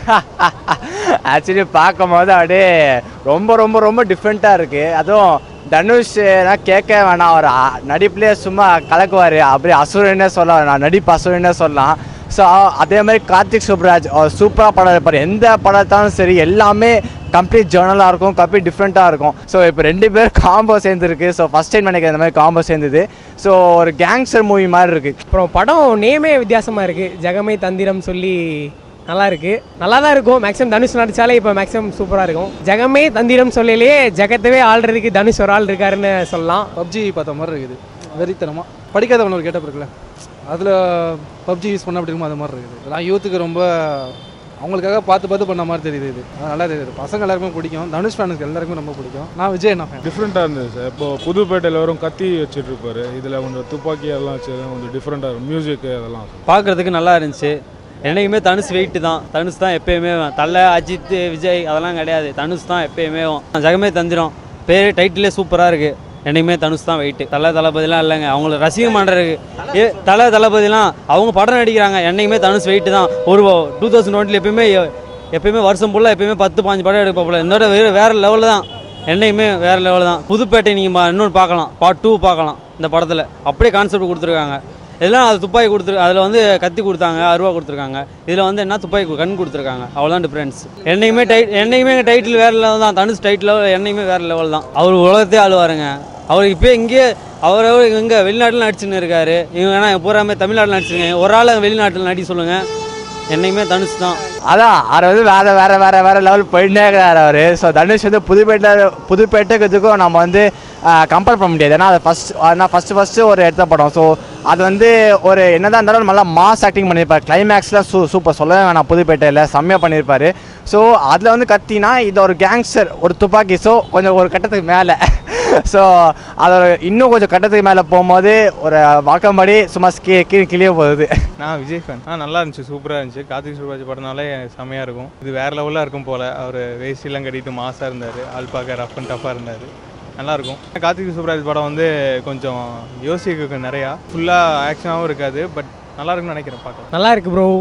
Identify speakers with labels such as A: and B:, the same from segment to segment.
A: actually பார்க்கும்போது அப்படியே ரொம்ப ரொம்ப ரொம்ப டிஃப்ரெண்ட்டாக இருக்குது அதுவும் தனுஷ் நான் கேட்க வேணாம் அவர் அ- நடிப்புலேயே சும்மா கலக்குவார் அப்படியே அசுரனே சொல்லலாம் நான் நடிப்பு அசுரனே சொல்லலாம் ஸோ அதே மாதிரி கார்த்திக் சுப்ராஜ் அவர் சூப்பராக படம் இருப்பார் எந்த படத்தாலும் சரி எல்லாமே கம்ப்ளீட் ஜேர்னலாக இருக்கும் கம்ப்ளீட் டிஃப்ரெண்ட்டாக இருக்கும் ஸோ இப்போ ரெண்டு பேர் காம்போ சேர்ந்துருக்கு ஸோ ஃபஸ்ட் டைம் நினைக்கிறேன் இந்த மாதிரி காம்போ சேர்ந்தது ஸோ ஒரு கேங்ஸ்டர் மூவி மாதிரி இருக்குது
B: அப்புறம் படம் நேமே வித்தியாசமாக இருக்குது ஜெகமே தந்திரம் சொல்லி நல்லா இருக்கு நல்லா தான் இருக்கும் மேக்ஸிமம் தனுஷ் நடிச்சாலே இப்போ மேக்ஸிமம் சூப்பராக இருக்கும் ஜெகமே தந்திரம் சொல்லலையே ஜெகத்தவே ஆள்றதுக்கு தனுஷ் ஒரு ஆள் இருக்காருன்னு சொல்லலாம்
C: பப்ஜி பார்த்த மாதிரி இருக்குது வெறித்தனமாக படிக்காதவன் ஒரு கேட்டப் இருக்குல்ல அதில் பப்ஜி யூஸ் பண்ண அப்படி இருக்கும் அது மாதிரி இருக்குது இதெல்லாம் யூத்துக்கு ரொம்ப அவங்களுக்காக பார்த்து பார்த்து பண்ண மாதிரி தெரியுது இது அது நல்லா தெரியுது பசங்க எல்லாருக்குமே பிடிக்கும் தனுஷ் ஃபேனுக்கு எல்லாருக்குமே ரொம்ப பிடிக்கும் நான் விஜய் என்ன ஃபேன்
D: டிஃப்ரெண்ட்டாக இருந்தது சார் இப்போ புதுப்பேட்டையில் வரும் கத்தி வச்சுட்டு இருப்பாரு இதில் கொஞ்சம் துப்பாக்கி எல்லாம் வச்சு கொஞ்சம் டிஃப்ரெண்ட்டாக இருக்கும் மியூசிக் அதெல்லாம்
E: பார்க்குறதுக்கு நல்லா இருந்துச்சு என்னைக்குமே தனுஷ் வெயிட்டு தான் தனுஷ் தான் எப்பயுமே தலை அஜித் விஜய் அதெல்லாம் கிடையாது தனுஷ் தான் எப்பயுமே ஜெகமே தந்திரம் பேர் டைட்டிலே சூப்பராக இருக்குது என்னைக்குமே தனுஷ் தான் வெயிட்டு தலை தளபதிலாம் இல்லைங்க அவங்கள ரசிகம் பண்ணுறதுக்கு ஏ தலை தளபதிலாம் அவங்க படம் நடிக்கிறாங்க என்னைக்குமே தனுஷ் வெயிட்டு தான் ஒரு டூ தௌசண்ட் டுவெண்ட்டில் எப்பயுமே எப்பயுமே வருஷம் ஃபுல்லாக எப்பயுமே பத்து பாஞ்சு படம் எடுப்பாப்புல இதோட வேறு வேறு லெவலில் தான் என்னைக்குமே வேறு லெவல் தான் புதுப்பேட்டை நீங்கள் இன்னொன்று பார்க்கலாம் பார்ட் டூ பார்க்கலாம் இந்த படத்தில் அப்படியே கான்செப்ட் கொடுத்துருக்காங்க இதெல்லாம் அது துப்பாக்கி கொடுத்துரு அதில் வந்து கத்தி கொடுத்தாங்க அருவா கொடுத்துருக்காங்க இதில் வந்து என்ன துப்பாக்கி கு- கண் கொடுத்துருக்காங்க அவ்வளோதான் டிஃப்ரென்ஸ் என்னைக்குமே டைட் என்னைக்குமே டைட்டில் வேறு லெவல் தான் தனுஷ் டைட்டில் என்னைக்குமே வேறு லெவல் தான் அவர் உலகத்தே ஆளுவாருங்க அவர் இப்போ இங்கேயே அவர் அவர் இங்கே வெளிநாட்டில் நடிச்சுன்னு இருக்காரு இவங்க ஏன்னா பூராமே தமிழ்நாட்டில் நடிச்சிருக்காங்க ஒரு ஆள் வெளிநாட்டில் நடி சொல்லுங்கள் என்னைக்குமே தனுஷ் தான்
A: அதான் அவர் வந்து வேற வேற வேற வேற லெவல் போயிட்டே இருக்கிறார் அவர் ஸோ தனுஷ் வந்து புதுப்பேட்டை புதுப்பேட்டைக்கு இதுக்கும் நம்ம வந்து கம்பேர் பண்ண முடியாது ஏன்னா அது ஃபர்ஸ்ட் நான் ஃபர்ஸ்ட் ஃபர்ஸ்ட் ஒரு எடுத்த படம் ஸோ அது வந்து ஒரு என்னதான் இருந்தாலும் நல்லா மாஸ் ஆக்டிங் பண்ணியிருப்பார் கிளைமேக்ஸில் சூ சூப்பர் சொல்லவே வேணாம் புதுப்பேட்டையில் செம்மையாக பண்ணியிருப்பாரு ஸோ அதில் வந்து கத்தினா இது ஒரு கேங்ஸ்டர் ஒரு துப்பாக்கி ஸோ கொஞ்சம் ஒரு கட்டத்துக்கு மேலே ஸோ அதோட இன்னும் கொஞ்சம் கட்டத்துக்கு மேலே போகும்போது ஒரு வாக்கம்படி சும்மா கீ கீழே கீழே போகுது
F: நான் விஜய் ஃபேன் ஆ நல்லா இருந்துச்சு சூப்பராக இருந்துச்சு கார்த்திக் சுப்ராஜ் படம்னாலே செம்மையாக இருக்கும் இது வேறு லெவலில் இருக்கும் போல் அவர் வேஸ்டிலாம் கட்டிட்டு மாசாக இருந்தார் ஆள் பார்க்க ரஃப் அண்ட் டஃப்பாக இருந்தார் நல்லாயிருக்கும் கார்த்திக் சுப்ராஜ் படம் வந்து கொஞ்சம் யோசிக்க நிறையா ஃபுல்லாக ஆக்ஷனாகவும் இருக்காது பட் நல்லா இருக்கும்னு நினைக்கிறேன் பார்க்கலாம்
B: நல்லா இருக்கு ப்ரோ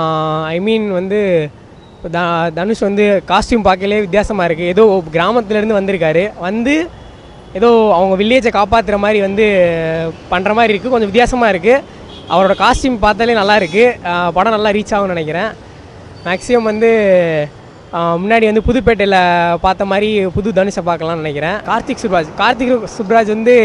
B: ஐ மீன் வந்து இப்போ த தனுஷ் வந்து காஸ்டியூம் பார்க்கலே வித்தியாசமாக இருக்குது ஏதோ கிராமத்துலேருந்து வந்திருக்காரு வந்து ஏதோ அவங்க வில்லேஜை காப்பாற்றுற மாதிரி வந்து பண்ணுற மாதிரி இருக்குது கொஞ்சம் வித்தியாசமாக இருக்குது அவரோட காஸ்டியூம் பார்த்தாலே நல்லா இருக்குது படம் நல்லா ரீச் ஆகும்னு நினைக்கிறேன் மேக்ஸிமம் வந்து ஆஹ் முன்னாடி வந்து புதுப்பேட்டையில் பார்த்த மாதிரி புது தனுஷை பார்க்கலாம்னு நினைக்கிறேன் கார்த்திக் சுப்ராஜ் கார்த்திக் சுப்ராஜ் வந்து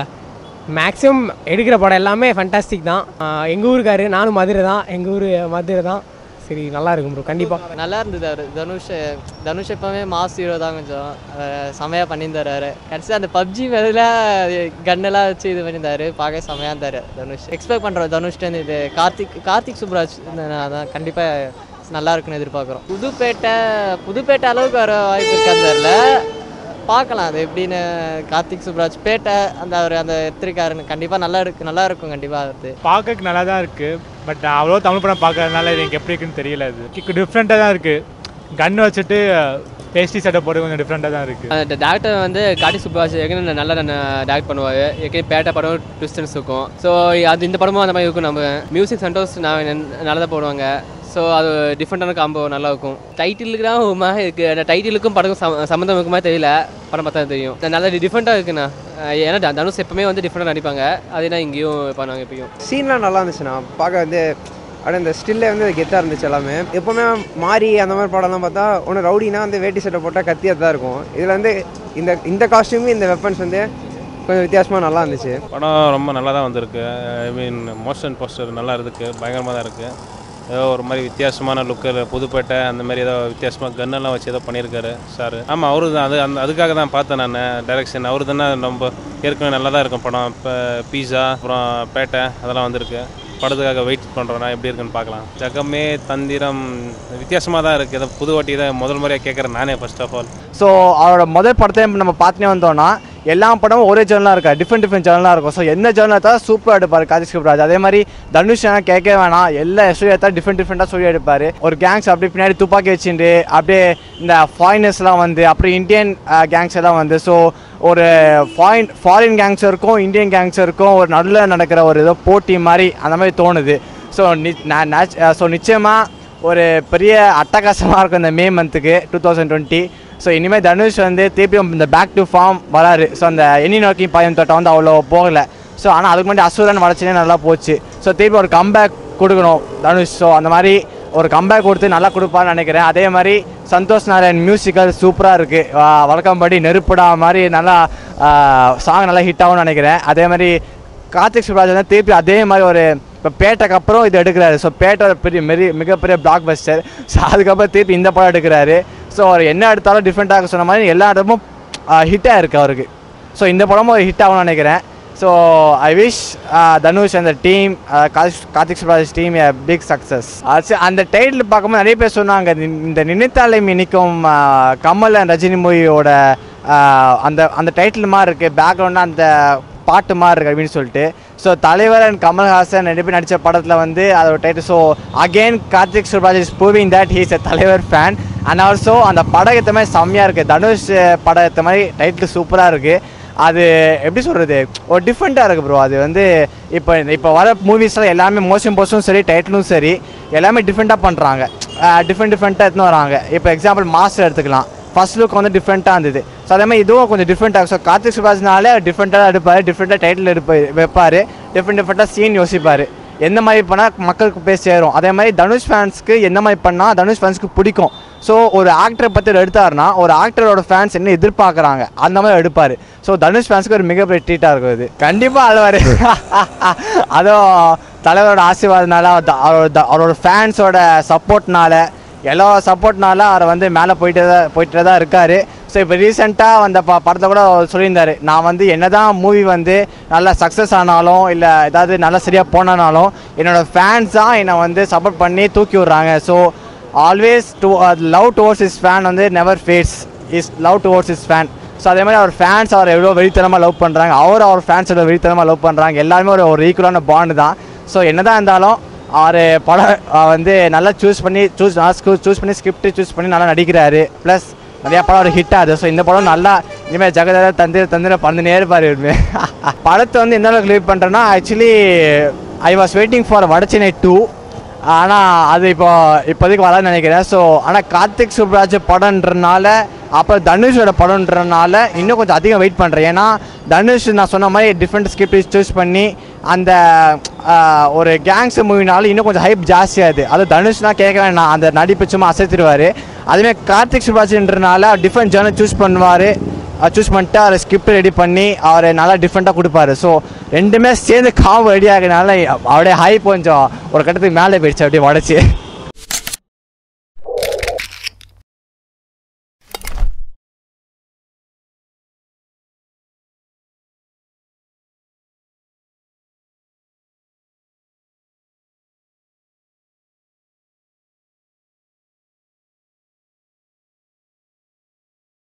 B: மேக்ஸிமம் எடுக்கிற படம் எல்லாமே ஃபண்டாஸ்டிக் தான் எங்கள் ஊருக்காரு நானும் மதுரை தான் எங்கள் ஊர் மதுரை தான் சரி நல்லா இருக்கும் ப்ரோ கண்டிப்பாக
G: நல்லா இருந்தது அவர் தனுஷ் தனுஷ் எப்பவுமே மாஸ் ஹீரோ தான் கொஞ்சம் அஹ் செமையா பண்ணியிருந்தாரு அவர் கடைசி அந்த பப்ஜி மேல கன்னெல்லாம் வச்சு இது பண்ணியிருந்தாரு பார்க்க செமையா இருந்தார் தனுஷ் எக்ஸ்பெக்ட் பண்ணுறோம் தனுஷ்டேருந்து இது கார்த்திக் கார்த்திக் சுப்ராஜ் அதான் கண்டிப்பாக நல்லா இருக்குன்னு எதிர்பார்க்குறோம் புதுப்பேட்டை புதுப்பேட்டை அளவுக்கு வர வாய்ப்பு இருக்காது தெரியல பார்க்கலாம் அது எப்படின்னு கார்த்திக் சுப்ராஜ் பேட்டை அந்த அவர் அந்த எடுத்திருக்காருன்னு கண்டிப்பாக நல்லா இருக்கு நல்லா இருக்கும் கண்டிப்பாக அது
H: பார்க்கறதுக்கு நல்லா தான் இருக்குது பட் அவ்வளோ தமிழ் படம் பார்க்கறதுனால இது எனக்கு எப்படி இருக்குன்னு தெரியல இது டிஃப்ரெண்ட்டாக தான் இருக்குது கன் வச்சுட்டு பேஸ்டி சட்டை போட்டு கொஞ்சம் டிஃப்ரெண்ட்டாக தான் இருக்குது
I: அந்த டேரக்டர் வந்து கார்த்திக் சுப்ராஜ் ஏற்கனவே நல்லா டேரக்ட் பண்ணுவார் ஏற்கனவே பேட்டை படம் ட்விஸ்டன்ஸ் இருக்கும் ஸோ அது இந்த படமும் அந்த மாதிரி இருக்கும் நம்ம மியூசிக் சண்டோஸ் நான் நல்லா தான் போடுவாங்க ஸோ அது டிஃப்ரெண்ட்டான காம்போ நல்லா இருக்கும் டைட்டிலுக்கு தான் ஒரு மாதிரி இருக்குது அந்த டைட்டிலுக்கும் படக்கும் சம்ம- சம்மந்தம் இருக்குமா தெரியல படம் பார்த்தா தெரியும் நல்லா டிஃப்ரெண்ட்டாக இருக்குண்ணா அஹ் ஏன்னா த- தனுஷ் எப்பவுமே வந்து டிஃப்ரெண்ட்டாக நடிப்பாங்க அதே தான் இங்கேயும் பண்ணுவாங்க எப்பயும்
J: சீன்லாம் நல்லா இருந்துச்சுண்ணா பார்க்க வந்து அப்படியே இந்த ஸ்டில்லே வந்து கெத்தாக இருந்துச்சு எல்லாமே எப்போவுமே மாறி அந்த மாதிரி படம்லாம் பார்த்தா ஒன்று ரவுடினா வந்து வேட்டி சட்டை போட்டால் கத்தியாக தான் இருக்கும் இதில் வந்து இந்த இந்த காஸ்டியூமு இந்த வெப்பன்ஸ் வந்து கொஞ்சம் வித்தியாசமாக நல்லா இருந்துச்சு
K: படம் ரொம்ப நல்லா தான் வந்திருக்கு ஐ மீன் மோஷன் போஸ்டர் நல்லா இருக்கு பயங்கரமாக தான் இருக்குது ஏதோ ஒரு மாதிரி வித்தியாசமான லுக்கில் புதுப்பேட்டை அந்த மாதிரி ஏதோ வித்தியாசமாக கன்னெல்லாம் வச்சு ஏதோ பண்ணியிருக்காரு சார் ஆமாம் அவரு தான் அது அந்த அதுக்காக தான் பார்த்தேன் நான் டைரக்ஷன் அவரு தானே ரொம்ப ஏற்கனவே நல்லா தான் இருக்கும் படம் இப்போ பீஸா அப்புறம் பேட்டை அதெல்லாம் வந்திருக்கு படத்துக்காக வெயிட் பண்ணுறோம் நான் எப்படி இருக்குன்னு பார்க்கலாம் ஜகமே தந்திரம் வித்தியாசமாக தான் இருக்குது ஏதோ புது வாட்டி தான் முதல் முறையாக கேட்குறேன் நானே ஃபர்ஸ்ட் ஆஃப் ஆல்
A: ஸோ அவரோட முதல் படத்தை நம்ம பார்த்துனே வந்தோம்னா எல்லா படமும் ஒரே ஜேர்னலாக இருக்கா டிஃப்ரெண்ட் டிஃப்ரெண்ட் ஜேர்னலாக இருக்கும் ஸோ எந்த ஜேர்னல் தான் சூப்பராக எடுப்பார் கார்த்திக் சுப்ராஜ் அதே மாதிரி தனுஷ் ஏன்னா கேட்கவே வேணாம் எல்லா ஸ்டோரி எடுத்தால் டிஃப்ரெண்ட் டிஃப்ரெண்ட்டாக ஸ்டோரி எடுப்பார் ஒரு கேங்ஸ் அப்படியே பின்னாடி துப்பாக்கி வச்சுட்டு அப்படியே இந்த ஃபாரினர்ஸ்லாம் வந்து அப்புறம் இந்தியன் கேங்ஸ் எல்லாம் வந்து ஸோ ஒரு ஃபாரின் ஃபாரின் கேங்ஸருக்கும் இந்தியன் கேங்ஸருக்கும் ஒரு நடுவில் நடக்கிற ஒரு ஏதோ போட்டி மாதிரி அந்த மாதிரி தோணுது ஸோ நி ஸோ நிச்சயமாக ஒரு பெரிய அட்டகாசமாக இருக்கும் இந்த மே மந்த்துக்கு டூ தௌசண்ட் டுவெண்ட்டி ஸோ இனிமேல் தனுஷ் வந்து திருப்பியும் இந்த பேக் டு ஃபார்ம் வராரு ஸோ அந்த எண்ணி நோக்கி பாயம் தோட்டம் வந்து அவ்வளோ போகலை ஸோ ஆனால் அதுக்கு முன்னாடி அசுரன் வளர்ச்சினே நல்லா போச்சு ஸோ திருப்பி ஒரு கம்பேக் கொடுக்கணும் தனுஷ் ஸோ அந்த மாதிரி ஒரு கம்பேக் கொடுத்து நல்லா கொடுப்பான்னு நினைக்கிறேன் அதே மாதிரி சந்தோஷ் நாராயண் மியூசிக்கல் சூப்பராக இருக்குது வழக்கம்படி நெருப்புடா மாதிரி நல்லா சாங் நல்லா ஹிட் ஆகும்னு நினைக்கிறேன் அதே மாதிரி கார்த்திக் சுப்ராஜ் வந்து திருப்பி அதே மாதிரி ஒரு இப்போ பேட்டைக்கு அப்புறம் இது எடுக்கிறாரு ஸோ பேட்டை ஒரு பெரிய மெரி மிகப்பெரிய பிளாக் பஸ்டர் ஸோ அதுக்கப்புறம் திருப்பி இந்த படம் எடுக்கிறாரு ஸோ அவர் என்ன எடுத்தாலும் டிஃப்ரெண்ட்டாக சொன்ன மாதிரி எல்லா இடமும் ஹிட்டாக இருக்குது அவருக்கு ஸோ இந்த படமும் ஒரு ஹிட் ஆகும்னு நினைக்கிறேன் ஸோ ஐ விஷ் தனுஷ் அந்த team Karthik Subbaraj team a big success அந்த டைட்டில் பார்க்கும்போது நிறைய பேர் சொன்னாங்க இந்த- இந்த நினைத்தாலே நிற்கும் கமல் and ரஜினி மூவியோட அந்த அந்த டைட்டில் மாதிரி இருக்குது பேக்ரவுண்டாக அந்த பாட்டு மாதிரி இருக்கு அப்படின்னு சொல்லிட்டு ஸோ தலைவர் அண்ட் கமல்ஹாசன் ரெண்டு பேர் நடித்த படத்தில் வந்து அதோட title so again Karthik Subbaraj is proving that he's a Thalaivar fan and also அந்த படம் ஏற்ற மாதிரி செம்மையாக இருக்குது தனுஷ் படம் ஏற்ற மாதிரி டைட்டில் சூப்பராக இருக்குது அது எப்படி சொல்கிறது ஒரு டிஃப்ரெண்ட்டாக இருக்குது ப்ரோ அது வந்து இப்போ இப்போ வர மூவிஸில் எல்லாமே மோஷன் போஸ்டும் சரி டைட்டிலும் சரி எல்லாமே டிஃப்ரெண்ட்டாக பண்ணுறாங்க டிஃப்ரெண்ட் டிஃப்ரெண்ட்டாக எடுத்துன்னு வராங்க இப்போ எக்ஸாம்பிள் மாஸ்டர் எடுத்துக்கலாம் ஃபர்ஸ்ட் லுக் வந்து டிஃப்ரெண்ட்டாக இருந்தது ஸோ அதே மாதிரி இதுவும் கொஞ்சம் டிஃப்ரெண்ட்டாக ஸோ கார்த்திக் சுபாஷ்னாலே டிஃப்ரெண்ட்டாக எடுப்பார் டிஃப்ரெண்ட்டாக டைட்டில் எடுப்பார் வைப்பார் டிஃப்ரெண்ட் டிஃப்ரெண்ட்டாக சீன் யோசிப்பார் எந்த மாதிரி பண்ணால் மக்களுக்கு போய் சேரும் அதே மாதிரி தனுஷ் ஃபேன்ஸ்க்கு எந்த மாதிரி பண்ணால் தனுஷ் ஃபேன்ஸ்க்கு பிடிக்கும் ஸோ ஒரு ஆக்டரை பற்றி எடுத்தாருன்னா ஒரு ஆக்டரோட ஃபேன்ஸ் என்ன எதிர்பார்க்குறாங்க அந்த மாதிரி எடுப்பார் ஸோ தனுஷ் ஃபேன்ஸ்க்கு ஒரு மிகப்பெரிய ட்ரீட்டாக இருக்கும் இது கண்டிப்பாக அழுவார் அதுவும் தலைவரோட ஆசீர்வாதனால அவ- அவரோட அவரோட ஃபேன்ஸோட சப்போர்ட்னால எல்லா சப்போர்ட்னால அவரை வந்து மேலே போயிட்டு தான் போயிட்டு தான் இருக்காரு ஸோ இப்போ ரீசெண்டாக வந்த ப படத்தை கூட அவர் சொல்லியிருந்தாரு நான் வந்து என்னதான் மூவி வந்து நல்லா சக்ஸஸ் ஆனாலும் இல்லை ஏதாவது நல்லா சரியாக போனாலும் என்னோட ஃபேன்ஸ் தான் என்னை வந்து சப்போர்ட் பண்ணி தூக்கி விட்றாங்க so always to love towards his fan வந்து never fades his love towards his fan so அதே மாதிரி அவர் ஃபேன்ஸ் அவர் எவ்வளோ வெறித்தனமாக லவ் பண்ணுறாங்க அவர் அவர் ஃபேன்ஸோட வெறித்தனமாக லவ் பண்ணுறாங்க எல்லாருமே ஒரு ஒரு ஈக்குவலான பாண்டு தான் ஸோ என்னதான் இருந்தாலும் அவர் படம் அஹ், வந்து நல்லா சூஸ் பண்ணி சூஸ் சூஸ் பண்ணி ஸ்கிரிப்ட் சூஸ் பண்ணி நல்லா நடிக்கிறாரு ப்ளஸ் நிறையா படம் ஒரு ஹிட் ஆகுது ஸோ இந்த படம் நல்லா இனிமேல் ஜெகதர தந்திர தந்திர பண்ணினே இருப்பார் இனிமே படத்தை வந்து எந்த அளவுக்கு லீவ் பண்ணுறேன்னா actually I was waiting for Vada Chennai too ஆனால் அது இப்போ இப்போதைக்கு வராதுன்னு நினைக்கிறேன் ஸோ ஆனால் கார்த்திக் சுப்ராஜ் படம்ன்றனால அப்புறம் தனுஷோட படம்ன்றனால இன்னும் கொஞ்சம் அதிகம் வெயிட் பண்ணுறேன் ஏன்னா தனுஷ் நான் சொன்ன மாதிரி டிஃப்ரெண்ட் ஸ்கிரிப்ட் சூஸ் பண்ணி அந்த ஆஹ், ஒரு கேங்ஸ் மூவினால இன்னும் கொஞ்சம் ஹைப் ஜாஸ்தியாகுது அது தனுஷ்னா கேட்க வேணாம் அந்த நடிப்பு சும்மா அசைத்திடுவார் அதுவே கார்த்திக் சுப்ராஜ்ன்றனால டிஃப்ரெண்ட் ஜேர்னல் சூஸ் பண்ணுவார் சூஸ் பண்ணிட்டு அவர் ஸ்கிரிப்ட் ரெடி பண்ணி அவர் நல்லா டிஃப்ரெண்ட்டாக கொடுப்பாரு ஸோ ரெண்டுமே சேர்ந்து காம்போ ரெடி ஆகிறதுனால அவருடைய ஹைப் கொஞ்சம் ஒரு கட்டத்துக்கு மேலே போயிடுச்சு அப்படியே உடச்சி